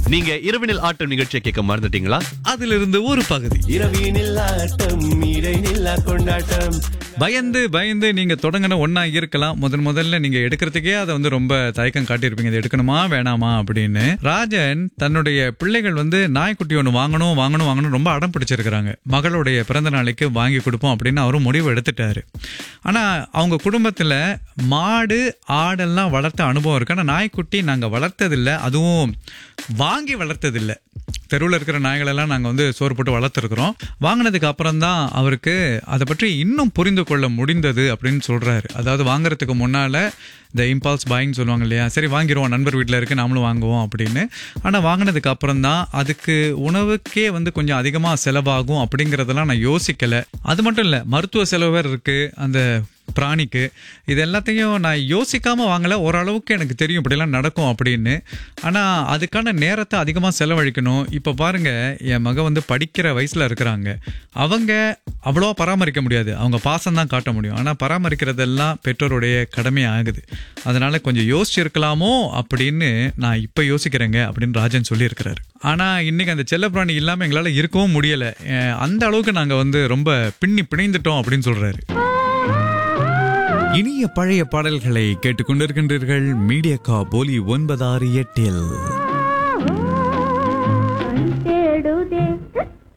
நீங்க இரவினில் ஆட்டம் நிகழ்ச்சியை கேட்க மறந்துட்டீங்களா அதிலிருந்து ஒரு பகுதி இரவினில் ஆட்டம் இடைநில்லா கொண்டாட்டம் பயந்து பயந்து நீங்க தொடங்கின ஒண்ணா இருக்கலாம் முதன் முதல்ல நீங்க எடுக்கிறதுக்கே அதை வந்து ரொம்ப தயக்கம் காட்டியிருப்பீங்க இது எடுக்கணுமா வேணாமா அப்படின்னு ராஜன் தன்னுடைய பிள்ளைகள் வந்து நாய்க்குட்டி ஒன்று வாங்கணும் வாங்கணும் வாங்கணும் ரொம்ப அடம் பிடிச்சிருக்கிறாங்க மகளுடைய பிறந்த நாளைக்கு வாங்கி கொடுப்போம் அப்படின்னு அவரும் முடிவு எடுத்துட்டாரு ஆனா அவங்க குடும்பத்துல மாடு ஆடெல்லாம் வளர்த்த அனுபவம் இருக்கு ஆனா நாய்க்குட்டி நாங்க வளர்த்ததில்லை அதுவும் வாங்கி வளர்த்ததில்லை தெருவில் இருக்கிற நாய்களெல்லாம் நாங்கள் வந்து சோறு போட்டு வளர்த்துருக்குறோம் வாங்கினதுக்கு அப்புறம் தான் அவருக்கு அதை பற்றி இன்னும் புரிந்து கொள்ள முடிந்தது அப்படின்னு சொல்கிறாரு அதாவது வாங்குறதுக்கு முன்னால் இந்த இம்பால்ஸ் பாயின்னு சொல்லுவாங்க இல்லையா சரி வாங்கிடுவோம் நண்பர் வீட்டில் இருக்கு நாமளும் வாங்குவோம் அப்படின்னு ஆனால் வாங்கினதுக்கு அப்புறம் தான் அதுக்கு உணவுக்கே வந்து கொஞ்சம் அதிகமாக செலவாகும் அப்படிங்கிறதெல்லாம் நான் யோசிக்கலை அது மட்டும் இல்லை மருத்துவ செலவு வேறு இருக்குது அந்த பிராணிக்கு இது எல்லாத்தையும் நான் யோசிக்காம வாங்கல ஓரளவுக்கு எனக்கு தெரியும் இப்படிலாம் நடக்கும் அப்படின்னு ஆனா அதுக்கான நேரத்தை அதிகமாக செலவழிக்கணும் இப்போ பாருங்க என் மக வந்து படிக்கிற வயசுல இருக்கிறாங்க அவங்க அவ்வளோவா பராமரிக்க முடியாது அவங்க பாசம் தான் காட்ட முடியும் ஆனால் பராமரிக்கிறதெல்லாம் பெற்றோருடைய கடமை ஆகுது அதனால கொஞ்சம் யோசிச்சிருக்கலாமோ அப்படின்னு நான் இப்போ யோசிக்கிறேங்க அப்படின்னு ராஜன் சொல்லியிருக்கிறாரு ஆனால் இன்னைக்கு அந்த செல்லப்பிராணி இல்லாமல் எங்களால் இருக்கவும் முடியலை அஹ் அந்த அளவுக்கு நாங்கள் வந்து ரொம்ப பின்னி பிணைந்துட்டோம் அப்படின்னு சொல்றாரு இனிய பழைய பாடல்களை கேட்டுக்கொண்டிருக்கின்றீர்கள் மீடியா கா போலி ஒன்பதாறு எட்டில்